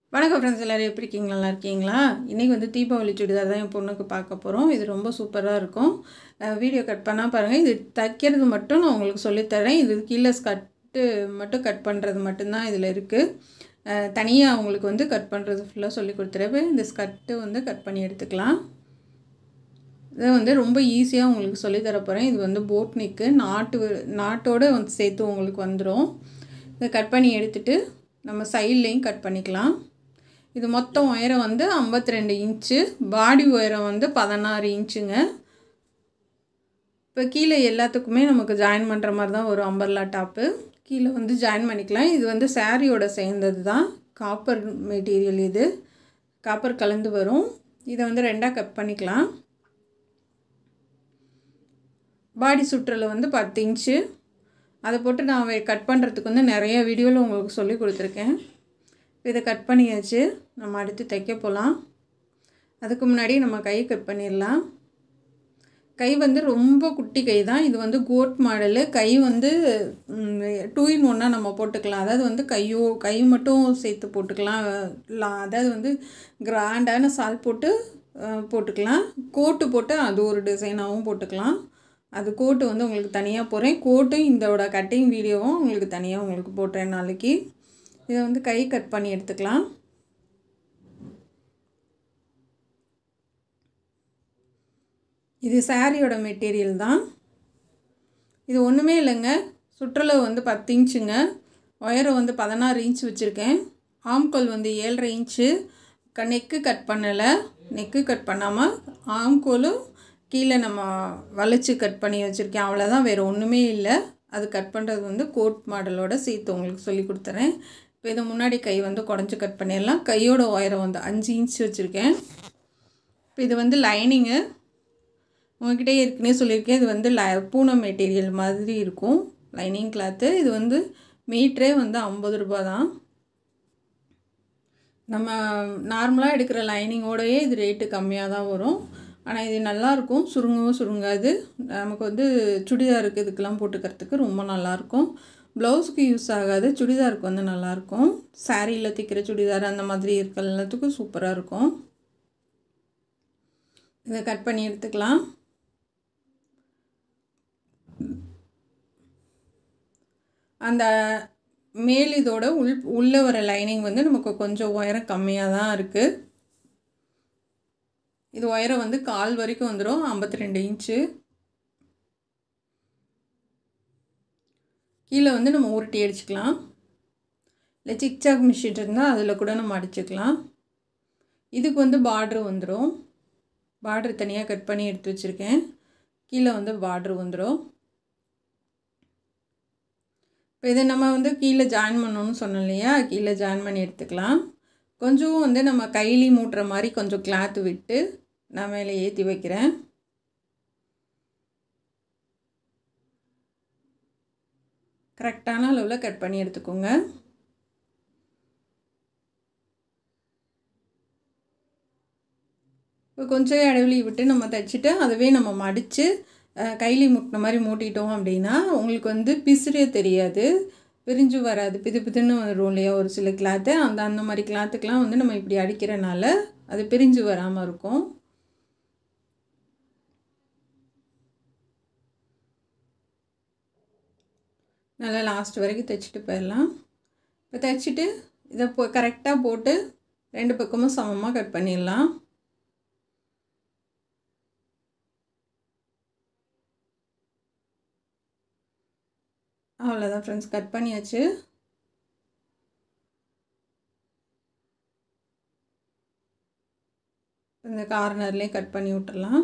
வணக்கம் ஃப்ரெண்ட்ஸ் எல்லோரும் எப்படி இருக்கீங்க நல்லா இருக்கீங்களா இன்றைக்கி வந்து தீபாவளி சுடிதார் தான் என் பொண்ணுக்கு பார்க்க போகிறோம் இது ரொம்ப சூப்பராக இருக்கும் வீடியோ கட் பண்ணால் பாருங்கள் இது தைக்கிறது மட்டும் நான் உங்களுக்கு சொல்லித்தரேன் இது கீழே கட்டு மட்டும் கட் பண்ணுறது மட்டும்தான் இதில் இருக்குது தனியாக அவங்களுக்கு வந்து கட் பண்ணுறது ஃபுல்லாக சொல்லி கொடுத்துருப்பேன் இந்த ஸ்கர்ட்டு வந்து கட் பண்ணி எடுத்துக்கலாம் இதை வந்து ரொம்ப ஈஸியாக உங்களுக்கு சொல்லித்தர போகிறேன் இது வந்து போட் நெக்கு நாட்டு நாட்டோடு வந்து சேர்த்து உங்களுக்கு வந்துடும் இதை கட் பண்ணி எடுத்துகிட்டு நம்ம சைட்லேயும் கட் பண்ணிக்கலாம் இது மொத்தம் உயரம் வந்து ஐம்பத்தி ரெண்டு இன்ச்சு பாடி உயரம் வந்து பதினாறு இன்ச்சுங்க இப்போ கீழே எல்லாத்துக்குமே நமக்கு ஜாயின் பண்ணுற மாதிரி தான் ஒரு அம்பர்லா டாப்பு கீழே வந்து ஜாயின் பண்ணிக்கலாம் இது வந்து சாரியோட சேர்ந்தது தான் காப்பர் மெட்டீரியல் இது காப்பர் கலந்து வரும் இதை வந்து ரெண்டாக கட் பண்ணிக்கலாம் பாடி சுற்றல் வந்து பத்து இன்ச்சு அதை போட்டு நான் கட் பண்ணுறதுக்கு வந்து நிறைய வீடியோவில் உங்களுக்கு சொல்லி கொடுத்துருக்கேன் இதை கட் பண்ணியாச்சு நம்ம அடுத்து தைக்க போகலாம் அதுக்கு முன்னாடி நம்ம கை கட் பண்ணிடலாம் கை வந்து ரொம்ப குட்டி கை தான் இது வந்து கோட் மாடலு கை வந்து டூ இன் ஒன்னாக நம்ம போட்டுக்கலாம் அதாவது வந்து கையோ கை மட்டும் சேர்த்து போட்டுக்கலாம் அதாவது வந்து கிராண்டான சால் போட்டு போட்டுக்கலாம் கோட்டு போட்டு அது ஒரு டிசைனாகவும் போட்டுக்கலாம் அது கோட்டு வந்து உங்களுக்கு தனியாக போகிறேன் கோட்டும் இதோட கட்டிங் வீடியோவும் உங்களுக்கு தனியாக உங்களுக்கு போட்டுறேன் நாளைக்கு இதை வந்து கை கட் பண்ணி எடுத்துக்கலாம் இது சாரியோட மெட்டீரியல் தான் இது ஒன்றுமே இல்லைங்க சுற்றளவு வந்து பத்து இன்ச்சுங்க உயரம் வந்து பதினாறு இன்ச் வச்சுருக்கேன் ஆம்கோல் வந்து ஏழரை இன்ச்சு க நெக்கு கட் பண்ணலை நெக்கு கட் பண்ணாமல் ஆம்கோலும் கீழே நம்ம வளைச்சி கட் பண்ணி வச்சுருக்கேன் அவ்வளோதான் வேறு ஒன்றுமே இல்லை அது கட் பண்ணுறது வந்து கோட் மாடலோட சேர்த்து உங்களுக்கு சொல்லி கொடுத்துறேன் இப்போ இதை முன்னாடி கை வந்து குடஞ்சி கட் பண்ணிடலாம் கையோட உயரம் வந்து அஞ்சு இன்ச் வச்சுருக்கேன் இப்போ இது வந்து லைனிங்கு உங்ககிட்ட ஏற்கனவே சொல்லியிருக்கேன் இது வந்து ல பூனம் மெட்டீரியல் மாதிரி இருக்கும் லைனிங் கிளாத்து இது வந்து மீட்டரே வந்து ஐம்பது ரூபா தான் நம்ம நார்மலாக எடுக்கிற லைனிங்கோடையே இது ரேட்டு கம்மியாக தான் வரும் ஆனால் இது நல்லாயிருக்கும் சுருங்கவும் சுருங்காது நமக்கு வந்து சுடிதாருக்கு இதுக்கெல்லாம் போட்டுக்கிறதுக்கு ரொம்ப நல்லாயிருக்கும் ப்ளவுஸுக்கு யூஸ் ஆகாது சுடிதாருக்கு வந்து நல்லாயிருக்கும் சாரியில் தைக்கிற சுடிதார் அந்த மாதிரி இருக்கிற எல்லாத்துக்கும் சூப்பராக இருக்கும் இதை கட் பண்ணி எடுத்துக்கலாம் அந்த மேல் இதோட உள் உள்ளே வர லைனிங் வந்து நமக்கு கொஞ்சம் உயரம் கம்மியாக தான் இருக்குது இது உயரம் வந்து கால் வரைக்கும் வந்துடும் ஐம்பத்தி ரெண்டு இன்ச்சு கீழே வந்து நம்ம உருட்டி அடிச்சுக்கலாம் இல்லை சிக்சாக் மிஷின் இருந்தால் அதில் கூட நம்ம அடிச்சுக்கலாம் இதுக்கு வந்து பார்ட்ரு வந்துடும் பார்ட்ரு தனியாக கட் பண்ணி எடுத்து வச்சுருக்கேன் கீழே வந்து பார்ட்ரு வந்துடும் இப்போ இதை நம்ம வந்து கீழே ஜாயின் பண்ணணும்னு சொன்னோம் இல்லையா கீழே ஜாயின் பண்ணி எடுத்துக்கலாம் கொஞ்சம் வந்து நம்ம கைலி மூட்டுற மாதிரி கொஞ்சம் கிளாத்து விட்டு நான் மேலே ஏற்றி வைக்கிறேன் கரெக்டான அளவில் கட் பண்ணி எடுத்துக்கோங்க இப்போ கொஞ்சம் இடைவெளி விட்டு நம்ம தைச்சிட்டு அதுவே நம்ம மடித்து கைலி முட்டின மாதிரி மூட்டிட்டோம் அப்படின்னா உங்களுக்கு வந்து பிசுறே தெரியாது பிரிஞ்சு வராது பிது பிதுன்னு வரும் இல்லையா ஒரு சில கிளாத்து அந்த அந்த மாதிரி கிளாத்துக்கெலாம் வந்து நம்ம இப்படி அடிக்கிறனால அது பிரிஞ்சு வராமல் இருக்கும் நல்லா லாஸ்ட் வரைக்கும் தைச்சிட்டு போயிடலாம் இப்போ தைச்சிட்டு இதை போ கரெக்டாக போட்டு ரெண்டு பக்கமும் சமமாக கட் பண்ணிடலாம் அவ்வளோதான் ஃப்ரெண்ட்ஸ் கட் பண்ணியாச்சு இந்த கார்னர்லேயே கட் பண்ணி விட்டுறலாம்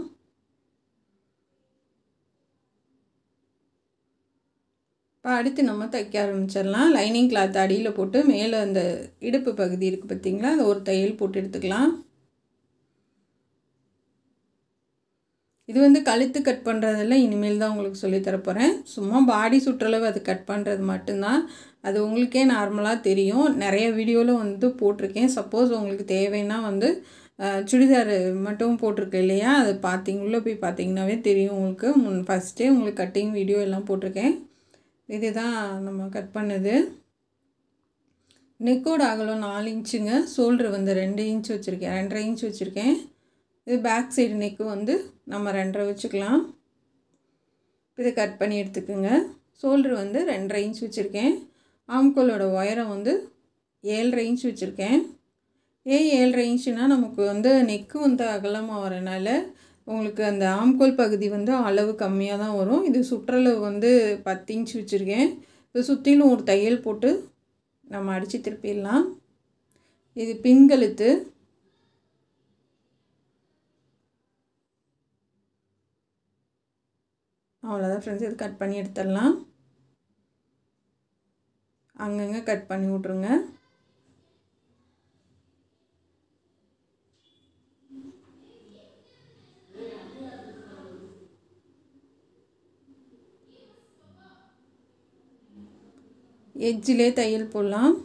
இப்போ அடுத்து நம்ம தைக்க ஆரம்பிச்சிடலாம் லைனிங் கிளாத் அடியில் போட்டு மேலே அந்த இடுப்பு பகுதி இருக்குது பார்த்திங்களா அதை ஒரு தையல் போட்டு எடுத்துக்கலாம் இது வந்து கழுத்து கட் பண்ணுறதெல்லாம் இனிமேல் தான் உங்களுக்கு சொல்லித்தரப்போகிறேன் சும்மா பாடி சுற்றளவு அது கட் பண்ணுறது மட்டும்தான் அது உங்களுக்கே நார்மலாக தெரியும் நிறைய வீடியோவில் வந்து போட்டிருக்கேன் சப்போஸ் உங்களுக்கு தேவைன்னா வந்து சுடிதார் மட்டும் போட்டிருக்கேன் இல்லையா அது பார்த்தீங்க உள்ளே போய் பார்த்தீங்கன்னாவே தெரியும் உங்களுக்கு முன் ஃபஸ்ட்டே உங்களுக்கு கட்டிங் வீடியோ எல்லாம் போட்டிருக்கேன் இதுதான் நம்ம கட் பண்ணது நெக்கோட அகலம் நாலு இன்ச்சுங்க ஷோல்ட்ரு வந்து ரெண்டு இன்ச் வச்சுருக்கேன் ரெண்டரை இன்ச் வச்சுருக்கேன் இது பேக் சைடு நெக்கு வந்து நம்ம ரெண்டரை வச்சுக்கலாம் இதை கட் பண்ணி எடுத்துக்கோங்க ஷோல்ட்ரு வந்து ரெண்டரை இன்ச் வச்சுருக்கேன் ஆம்கோலோட உயரம் வந்து ஏழரை இன்ச் வச்சுருக்கேன் ஏன் ஏழரை இன்ச்சுனால் நமக்கு வந்து நெக்கு வந்து அகலமாக வரனால உங்களுக்கு அந்த ஆம்கோல் பகுதி வந்து அளவு கம்மியாக தான் வரும் இது சுற்றளவு வந்து பத்து இன்ச் வச்சுருக்கேன் இப்போ சுற்றிலும் ஒரு தையல் போட்டு நம்ம அடித்து திருப்பிடலாம் இது பின்கழுத்து அவ்வளோதான் ஃப்ரெண்ட்ஸ் இது கட் பண்ணி எடுத்துடலாம் அங்கங்கே கட் பண்ணி விட்ருங்க எட்ஜிலே தையல் போடலாம்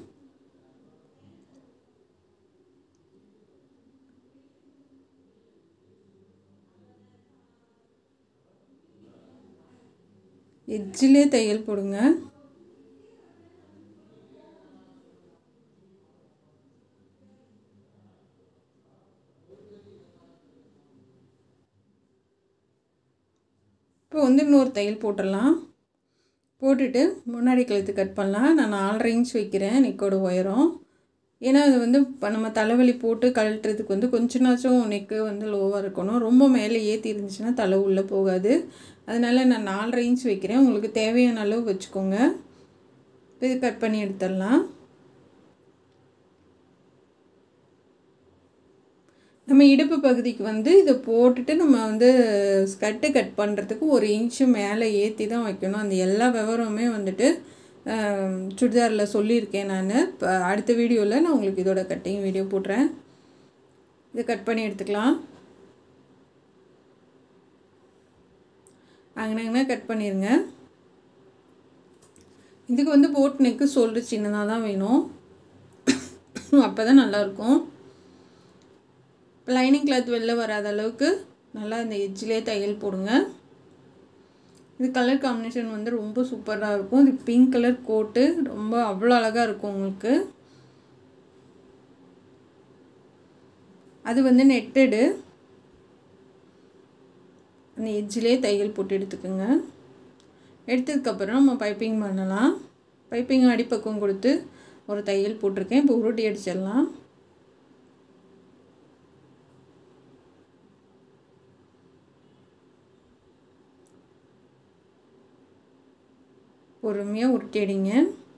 எட்ஜிலே தையல் போடுங்க இப்போ வந்து இன்னொரு தையல் போட்டுடலாம் போட்டுட்டு முன்னாடி கழுத்து கட் பண்ணலாம் நான் நாலரை இன்ச் வைக்கிறேன் நெக்கோட உயரம் ஏன்னா அது வந்து இப்போ நம்ம தலைவலி போட்டு கழட்டுறதுக்கு வந்து கொஞ்சனாச்சும் நெக்கு வந்து லோவாக இருக்கணும் ரொம்ப மேலே ஏற்றி இருந்துச்சுன்னா தலை உள்ளே போகாது அதனால் நான் நாலரை இன்ச் வைக்கிறேன் உங்களுக்கு தேவையான அளவு வச்சுக்கோங்க இது கட் பண்ணி எடுத்துடலாம் நம்ம இடுப்பு பகுதிக்கு வந்து இதை போட்டுட்டு நம்ம வந்து ஸ்கர்ட்டு கட் பண்ணுறதுக்கு ஒரு இன்ச்சு மேலே ஏற்றி தான் வைக்கணும் அந்த எல்லா விவரமுமே வந்துட்டு சுடிதாரில் சொல்லியிருக்கேன் நான் இப்போ அடுத்த வீடியோவில் நான் உங்களுக்கு இதோட கட்டிங் வீடியோ போடுறேன் இதை கட் பண்ணி எடுத்துக்கலாம் அங்கனங்கன்னா கட் பண்ணிடுங்க இதுக்கு வந்து போட் நெக்கு சொல்லிட்டு சின்னதாக தான் வேணும் அப்போ தான் நல்லாயிருக்கும் லைனிங் கிளாத் வெளில வராத அளவுக்கு நல்லா இந்த எட்ஜிலே தையல் போடுங்க இது கலர் காம்பினேஷன் வந்து ரொம்ப சூப்பராக இருக்கும் இது பிங்க் கலர் கோட்டு ரொம்ப அவ்வளோ அழகாக இருக்கும் உங்களுக்கு அது வந்து நெட்டடு அந்த எட்ஜிலே தையல் போட்டு எடுத்துக்கோங்க எடுத்ததுக்கப்புறம் நம்ம பைப்பிங் பண்ணலாம் பைப்பிங் அடிப்பக்கம் கொடுத்து ஒரு தையல் போட்டிருக்கேன் இப்போ உருட்டி அடிச்சிடலாம் பொறுமையாக உருட்டி அடிங்க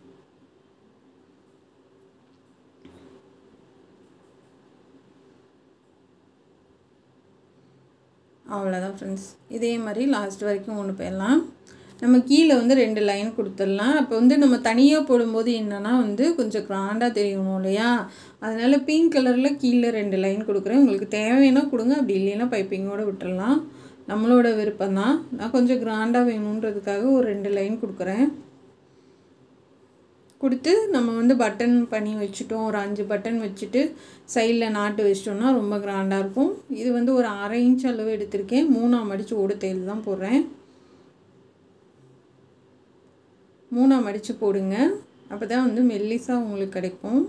அவ்வளோதான் ஃப்ரெண்ட்ஸ் இதே மாதிரி லாஸ்ட் வரைக்கும் கொண்டு போயிடலாம் நம்ம கீழே வந்து ரெண்டு லைன் கொடுத்துடலாம் அப்போ வந்து நம்ம தனியாக போடும்போது என்னென்னா வந்து கொஞ்சம் கிராண்டாக தெரியணும் இல்லையா அதனால் பிங்க் கலரில் கீழே ரெண்டு லைன் கொடுக்குறேன் உங்களுக்கு தேவைன்னா கொடுங்க அப்படி இல்லைன்னா பைப்பிங்கோடு விட்டுடலாம் நம்மளோட விருப்பம் தான் நான் கொஞ்சம் கிராண்டாக வேணுன்றதுக்காக ஒரு ரெண்டு லைன் கொடுக்குறேன் கொடுத்து நம்ம வந்து பட்டன் பண்ணி வச்சுட்டோம் ஒரு அஞ்சு பட்டன் வச்சுட்டு சைடில் நாட்டு வச்சிட்டோம்னா ரொம்ப கிராண்டாக இருக்கும் இது வந்து ஒரு அரை இன்ச் அளவு எடுத்திருக்கேன் மூணாம் மடித்து ஓடு தையல் தான் போடுறேன் மூணாம் மடித்து போடுங்க அப்போ தான் வந்து மெல்லிஸாக உங்களுக்கு கிடைக்கும்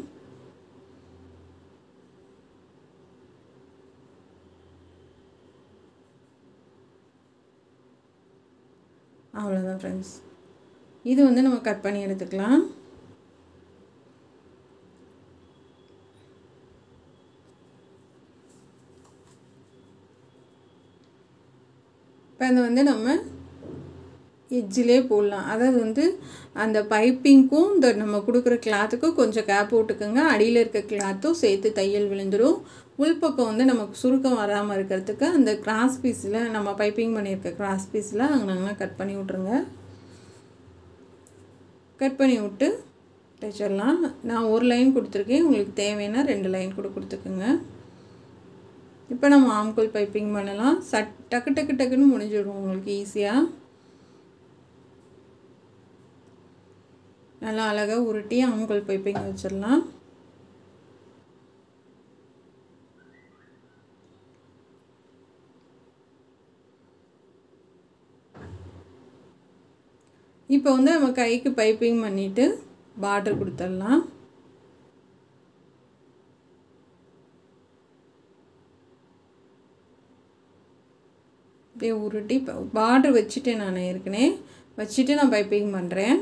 அவ்வளோதான் ஃப்ரெண்ட்ஸ் இது வந்து நம்ம கட் பண்ணி எடுத்துக்கலாம் இப்போ அதை வந்து நம்ம எட்ஜிலே போடலாம் அதாவது வந்து அந்த பைப்பிங்க்கும் இந்த நம்ம கொடுக்குற கிளாத்துக்கும் கொஞ்சம் கேப் விட்டுக்குங்க அடியில் இருக்க கிளாத்தும் சேர்த்து தையல் விழுந்துடும் உள்பக்கம் வந்து நமக்கு சுருக்கம் வராமல் இருக்கிறதுக்கு அந்த கிராஸ் பீஸில் நம்ம பைப்பிங் பண்ணியிருக்க கிராஸ் பீஸில் அங்கே கட் பண்ணி விட்ருங்க கட் பண்ணி விட்டு தைச்சிடலாம் நான் ஒரு லைன் கொடுத்துருக்கேன் உங்களுக்கு தேவைன்னா ரெண்டு லைன் கூட கொடுத்துக்குங்க இப்போ நம்ம ஆம்கோல் பைப்பிங் பண்ணலாம் சட் டக்கு டக்கு டக்குன்னு முடிஞ்சிடும் உங்களுக்கு ஈஸியாக நல்லா அழகாக உருட்டி ஆம்கோல் பைப்பிங் வச்சிடலாம் இப்போ வந்து நம்ம கைக்கு பைப்பிங் பண்ணிவிட்டு பார்டர் கொடுத்துடலாம் அப்படியே உருட்டி பார்டர் வச்சுட்டேன் நான் ஏற்கனவே வச்சுட்டு நான் பைப்பிங் பண்ணுறேன்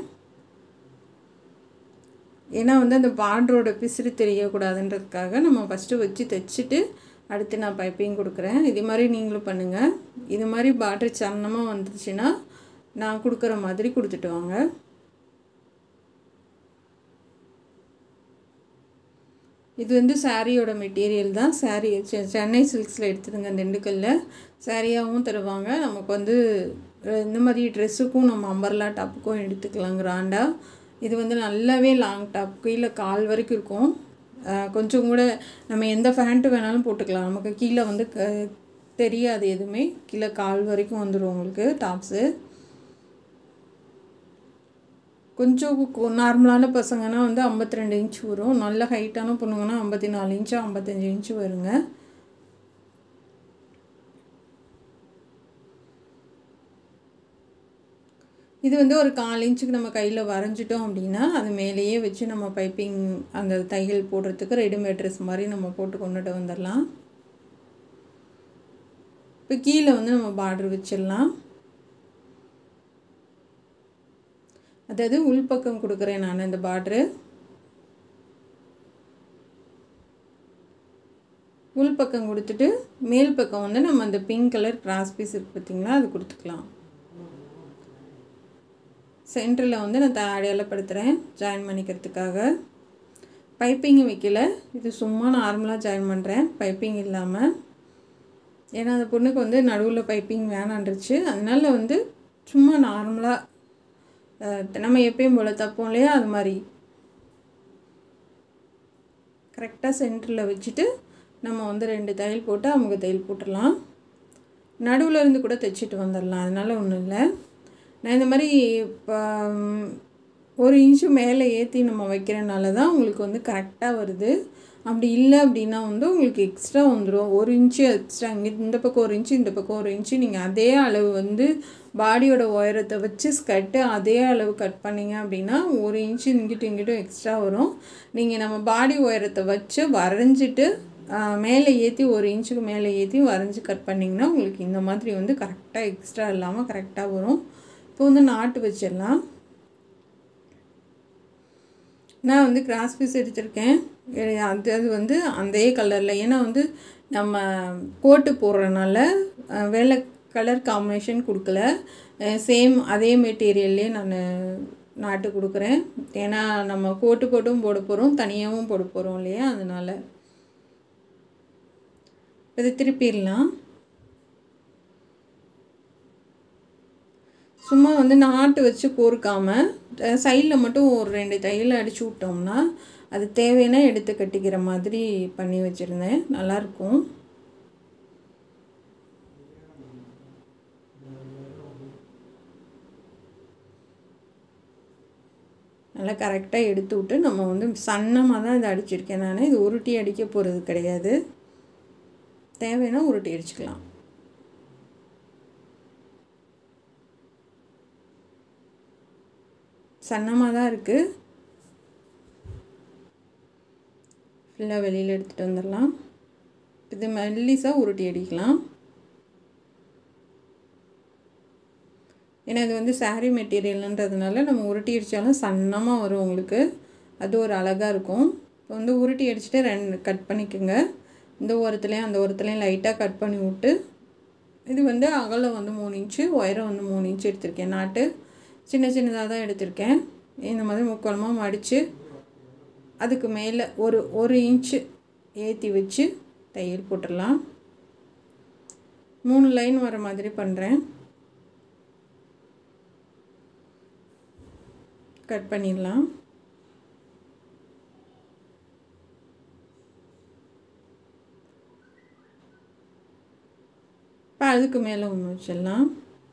ஏன்னா வந்து அந்த பார்டரோட பிசிறு தெரியக்கூடாதுன்றதுக்காக நம்ம ஃபஸ்ட்டு வச்சு தைச்சிட்டு அடுத்து நான் பைப்பிங் கொடுக்குறேன் இது மாதிரி நீங்களும் பண்ணுங்கள் இது மாதிரி பார்டர் சன்னமாக வந்துச்சுன்னா நான் கொடுக்குற மாதிரி கொடுத்துட்டு வாங்க இது வந்து சாரியோட மெட்டீரியல் தான் சாரீ சென்னை சில்க்ஸில் எடுத்துதுங்க திண்டுக்கல்லில் சாரியாகவும் தருவாங்க நமக்கு வந்து இந்த மாதிரி ட்ரெஸ்ஸுக்கும் நம்ம அம்பர்லா டாப்புக்கும் எடுத்துக்கலாம் கிராண்டாக இது வந்து நல்லாவே லாங் டாப் கீழே கால் வரைக்கும் இருக்கும் கொஞ்சம் கூட நம்ம எந்த ஃபேண்ட்டு வேணாலும் போட்டுக்கலாம் நமக்கு கீழே வந்து க தெரியாது எதுவுமே கீழே கால் வரைக்கும் வந்துடும் உங்களுக்கு டாப்ஸு கொஞ்சம் நார்மலான பசங்கன்னா வந்து ஐம்பத்தி ரெண்டு இன்ச் வரும் நல்ல ஹைட்டான பொண்ணுங்கன்னா ஐம்பத்தி நாலு இன்ச்சு ஐம்பத்தஞ்சு இன்ச்சு வருங்க இது வந்து ஒரு கால் இன்ச்சுக்கு நம்ம கையில் வரைஞ்சிட்டோம் அப்படின்னா அது மேலேயே வச்சு நம்ம பைப்பிங் அந்த தையல் போடுறதுக்கு ரெடிமேட் ட்ரெஸ் மாதிரி நம்ம போட்டு கொண்டுட்டு வந்துடலாம் இப்போ கீழே வந்து நம்ம பார்டர் வச்சிடலாம் அதாவது உள்பக்கம் கொடுக்குறேன் நான் இந்த பார்ட்ரு உள்பக்கம் கொடுத்துட்டு மேல் பக்கம் வந்து நம்ம அந்த பிங்க் கலர் கிராஸ் பீஸ் இருக்குது பார்த்திங்களா அது கொடுத்துக்கலாம் சென்டரில் வந்து நான் அடையாளப்படுத்துகிறேன் ஜாயின் பண்ணிக்கிறதுக்காக பைப்பிங் வைக்கல இது சும்மா நார்மலாக ஜாயின் பண்ணுறேன் பைப்பிங் இல்லாமல் ஏன்னா அந்த பொண்ணுக்கு வந்து நடுவில் பைப்பிங் வேணான்றுச்சு அதனால் வந்து சும்மா நார்மலாக நம்ம எப்பயும் போல் தப்போம் இல்லையா அது மாதிரி கரெக்டாக சென்டரில் வச்சுட்டு நம்ம வந்து ரெண்டு தையல் போட்டு அவங்க தையல் போட்டுடலாம் நடுவில் இருந்து கூட தைச்சிட்டு வந்துடலாம் அதனால் ஒன்றும் இல்லை நான் இந்த மாதிரி இப்போ ஒரு இன்ச்சு மேலே ஏற்றி நம்ம வைக்கிறனால தான் உங்களுக்கு வந்து கரெக்டாக வருது அப்படி இல்லை அப்படின்னா வந்து உங்களுக்கு எக்ஸ்ட்ரா வந்துடும் ஒரு இன்ச்சு எக்ஸ்ட்ரா இங்கே இந்த பக்கம் ஒரு இன்ச்சு இந்த பக்கம் ஒரு இன்ச்சு நீங்கள் அதே அளவு வந்து பாடியோட உயரத்தை வச்சு ஸ்கர்ட்டு அதே அளவு கட் பண்ணிங்க அப்படின்னா ஒரு இன்ச்சு இங்கிட்டும் இங்கிட்டும் எக்ஸ்ட்ரா வரும் நீங்கள் நம்ம பாடி உயரத்தை வச்சு வரைஞ்சிட்டு மேலே ஏற்றி ஒரு இன்ச்சுக்கு மேலே ஏற்றி வரைஞ்சி கட் பண்ணிங்கன்னா உங்களுக்கு இந்த மாதிரி வந்து கரெக்டாக எக்ஸ்ட்ரா இல்லாமல் கரெக்டாக வரும் இப்போ வந்து நாட்டு வச்சிடலாம் நான் வந்து கிராஸ் பீஸ் எடுத்திருக்கேன் அது அது வந்து அதே கலரில் ஏன்னா வந்து நம்ம கோட்டு போடுறனால வெள்ளை கலர் காம்பினேஷன் கொடுக்கல சேம் அதே மெட்டீரியல்லே நான் நாட்டு கொடுக்குறேன் ஏன்னா நம்ம கோட்டு போட்டும் போட போகிறோம் தனியாகவும் போட போகிறோம் இல்லையா அதனால் இது திருப்பிடலாம் சும்மா வந்து நாட்டு வச்சு கோர்க்காமல் சைடில் மட்டும் ஒரு ரெண்டு தையல் அடித்து விட்டோம்னா அது தேவைன்னா எடுத்து கட்டிக்கிற மாதிரி பண்ணி வச்சுருந்தேன் நல்லாயிருக்கும் நல்லா கரெக்டாக எடுத்து விட்டு நம்ம வந்து சன்னமாக தான் இதை அடிச்சிருக்கேன் நான் இது உருட்டி அடிக்க போகிறது கிடையாது தேவைன்னா உருட்டி அடிச்சுக்கலாம் சன்னமாக தான் இருக்குது ஃபுல்லாக வெளியில் எடுத்துகிட்டு வந்துடலாம் இது மெல்லிஸாக உருட்டி அடிக்கலாம் ஏன்னா இது வந்து சாரீ மெட்டீரியல்ன்றதுனால நம்ம உருட்டி அடித்தாலும் சன்னமாக வரும் உங்களுக்கு அது ஒரு அழகாக இருக்கும் இப்போ வந்து உருட்டி அடிச்சுட்டு ரெண்டு கட் பண்ணிக்கோங்க இந்த ஓரத்துலேயும் அந்த ஓரத்துலேயும் லைட்டாக கட் பண்ணி விட்டு இது வந்து அகலம் வந்து மூணு இன்ச்சு உயரம் வந்து மூணு இன்ச்சு எடுத்திருக்கேன் நாட்டு சின்ன சின்னதாக தான் எடுத்திருக்கேன் இந்த மாதிரி முக்கோணமாக மடித்து அதுக்கு மேலே ஒரு ஒரு இன்ச்சு ஏற்றி வச்சு தையல் போட்டுடலாம் மூணு லைன் வர மாதிரி பண்ணுறேன் கட் பண்ணிடலாம் இப்போ அதுக்கு மேலே ஒன்று வச்சிடலாம்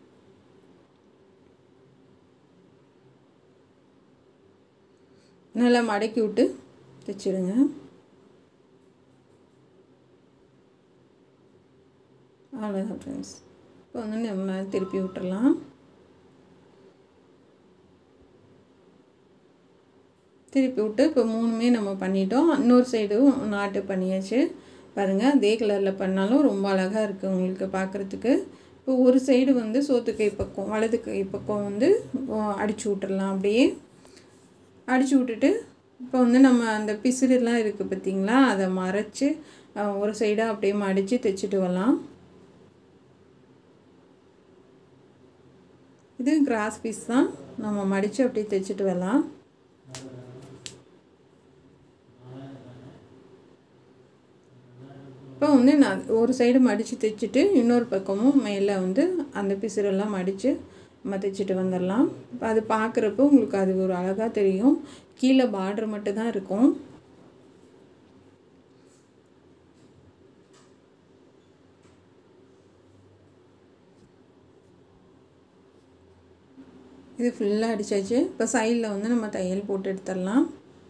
நல்லா மடக்கி விட்டு தைச்சிடுங்க அவ்வளோதான் ஃப்ரெண்ட்ஸ் இப்போ வந்து நம்ம திருப்பி விட்டுறலாம் திருப்பி விட்டு இப்போ மூணுமே நம்ம பண்ணிட்டோம் இன்னொரு சைடும் நாட்டு பண்ணியாச்சு பாருங்கள் அதே கலரில் பண்ணாலும் ரொம்ப அழகாக இருக்குது உங்களுக்கு பார்க்குறதுக்கு இப்போ ஒரு சைடு வந்து சோத்து கை பக்கம் வலது கை பக்கம் வந்து அடித்து விட்டுறலாம் அப்படியே அடித்து விட்டுட்டு இப்போ வந்து நம்ம அந்த பிசுறுலாம் இருக்குது பார்த்திங்களா அதை மறைச்சி ஒரு சைடாக அப்படியே மடித்து தைச்சிட்டு வரலாம் இது கிராஸ் பீஸ் தான் நம்ம மடித்து அப்படியே தைச்சிட்டு வரலாம் இப்போ வந்து நான் ஒரு சைடு மடித்து தைச்சிட்டு இன்னொரு பக்கமும் மேலே வந்து அந்த பிசுரெல்லாம் மடித்து நம்ம தைச்சிட்டு வந்துடலாம் இப்போ அது பார்க்குறப்போ உங்களுக்கு அது ஒரு அழகாக தெரியும் கீழே பார்டர் மட்டும் தான் இருக்கும் இது ஃபுல்லாக அடித்தாச்சு இப்போ சைடில் வந்து நம்ம தையல் போட்டு எடுத்துடலாம்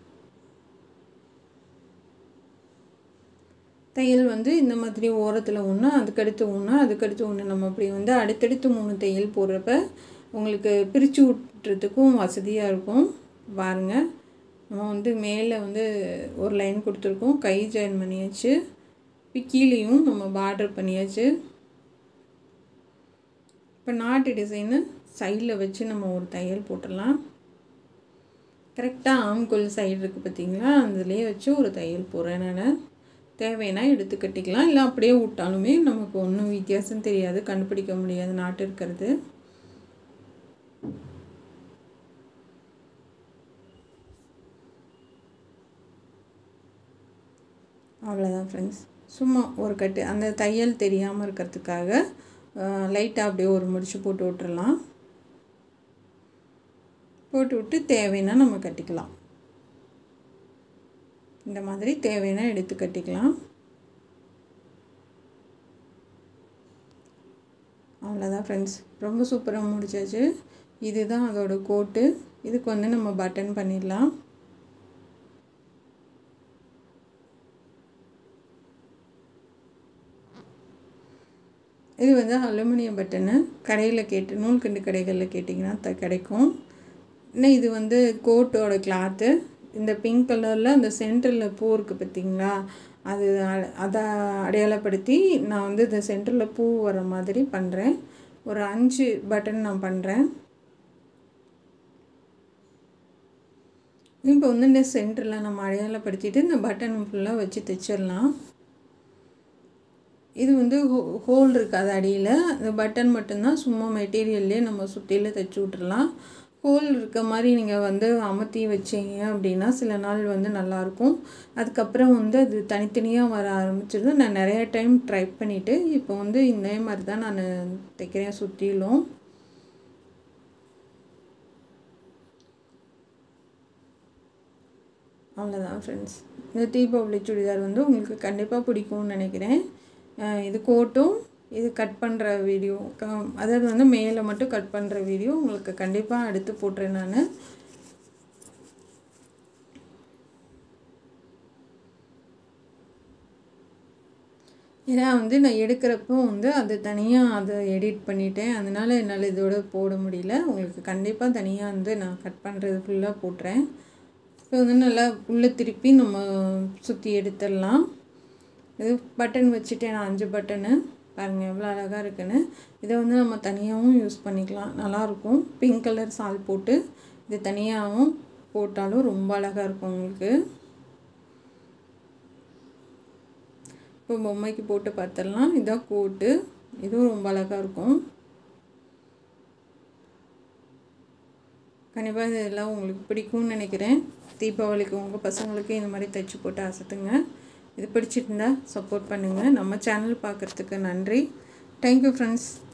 தையல் வந்து இந்த மாதிரி ஓரத்தில் ஒன்று அதுக்கடுத்து ஒன்று அதுக்கடுத்து ஒன்று நம்ம அப்படி வந்து அடுத்தடுத்து மூணு தையல் போடுறப்ப உங்களுக்கு பிரித்து விட்டுறதுக்கும் வசதியாக இருக்கும் பாருங்கள் நம்ம வந்து மேலே வந்து ஒரு லைன் கொடுத்துருக்கோம் கை ஜாயின் பண்ணியாச்சு இப்போ கீழேயும் நம்ம பார்டர் பண்ணியாச்சு இப்போ நாட்டு டிசைனு சைடில் வச்சு நம்ம ஒரு தையல் போட்டுடலாம் கரெக்டாக ஆம்கோல் சைடு இருக்குது பார்த்தீங்களா அதுலேயே வச்சு ஒரு தையல் போடுறேன் நான் தேவைன்னா எடுத்து கட்டிக்கலாம் இல்லை அப்படியே விட்டாலுமே நமக்கு ஒன்றும் வித்தியாசம் தெரியாது கண்டுபிடிக்க முடியாது நாட்டு இருக்கிறது அவ்வளோதான் ஃப்ரெண்ட்ஸ் சும்மா ஒரு கட்டு அந்த தையல் தெரியாமல் இருக்கிறதுக்காக லைட்டாக அப்படியே ஒரு முடிச்சு போட்டு விட்டுறலாம் போட்டு விட்டு தேவைன்னா நம்ம கட்டிக்கலாம் இந்த மாதிரி தேவைன்னா எடுத்து கட்டிக்கலாம் அவ்வளோதான் ஃப்ரெண்ட்ஸ் ரொம்ப சூப்பராக முடிச்சாச்சு இதுதான் அதோட கோட்டு இதுக்கு வந்து நம்ம பட்டன் பண்ணிடலாம் இது வந்து அலுமினியம் பட்டனு கடையில் கேட்டு நூல்கண்டு கடைகளில் கேட்டிங்கன்னா த கிடைக்கும் இன்னும் இது வந்து கோட்டோட கிளாத்து இந்த பிங்க் கலரில் அந்த சென்டரில் பூ இருக்குது பார்த்தீங்களா அது அதை அடையாளப்படுத்தி நான் வந்து இந்த சென்டரில் பூ வர மாதிரி பண்ணுறேன் ஒரு அஞ்சு பட்டன் நான் பண்ணுறேன் இப்போ வந்து இந்த சென்டரில் நம்ம அடையாளப்படுத்திட்டு இந்த பட்டன் ஃபுல்லாக வச்சு தைச்சிடலாம் இது வந்து ஹோ ஹோல் இருக்காது அடியில் இந்த பட்டன் மட்டும்தான் சும்மா மெட்டீரியல்லே நம்ம சுற்றியில் தைச்சி விட்றலாம் ஹோல் இருக்க மாதிரி நீங்கள் வந்து அமர்த்தி வச்சிங்க அப்படின்னா சில நாள் வந்து நல்லாயிருக்கும் அதுக்கப்புறம் வந்து அது தனித்தனியாக வர ஆரம்பிச்சிருது நான் நிறைய டைம் ட்ரை பண்ணிவிட்டு இப்போ வந்து இந்த மாதிரி தான் நான் தைக்கிறேன் சுற்றிலும் அவ்வளோதான் ஃப்ரெண்ட்ஸ் இந்த தீபாவளி சுடிதார் வந்து உங்களுக்கு கண்டிப்பாக பிடிக்கும்னு நினைக்கிறேன் இது கோட்டும் இது கட் பண்ணுற வீடியோ அதாவது வந்து மேலே மட்டும் கட் பண்ணுற வீடியோ உங்களுக்கு கண்டிப்பாக எடுத்து போட்டுறேன் நான் ஏன்னா வந்து நான் எடுக்கிறப்போ வந்து அது தனியாக அதை எடிட் பண்ணிட்டேன் அதனால் என்னால் இதோட போட முடியல உங்களுக்கு கண்டிப்பாக தனியாக வந்து நான் கட் பண்ணுறது ஃபுல்லாக போட்டுறேன் இப்போ வந்து நல்லா உள்ளே திருப்பி நம்ம சுற்றி எடுத்துடலாம் இது பட்டன் வச்சுட்டேன் நான் அஞ்சு பட்டனு பாருங்கள் எவ்வளோ அழகாக இருக்குன்னு இதை வந்து நம்ம தனியாகவும் யூஸ் பண்ணிக்கலாம் நல்லாயிருக்கும் பிங்க் கலர் சால் போட்டு இது தனியாகவும் போட்டாலும் ரொம்ப அழகாக இருக்கும் உங்களுக்கு இப்போ பொம்மைக்கு போட்டு பார்த்துடலாம் இதான் கோட்டு இதுவும் ரொம்ப அழகாக இருக்கும் கண்டிப்பாக இதெல்லாம் உங்களுக்கு பிடிக்கும்னு நினைக்கிறேன் தீபாவளிக்கு உங்கள் பசங்களுக்கு இந்த மாதிரி தைச்சி போட்டு அசத்துங்க இது பிடிச்சிருந்தா சப்போர்ட் பண்ணுங்கள் நம்ம சேனல் பார்க்குறதுக்கு நன்றி தேங்க்யூ ஃப்ரெண்ட்ஸ்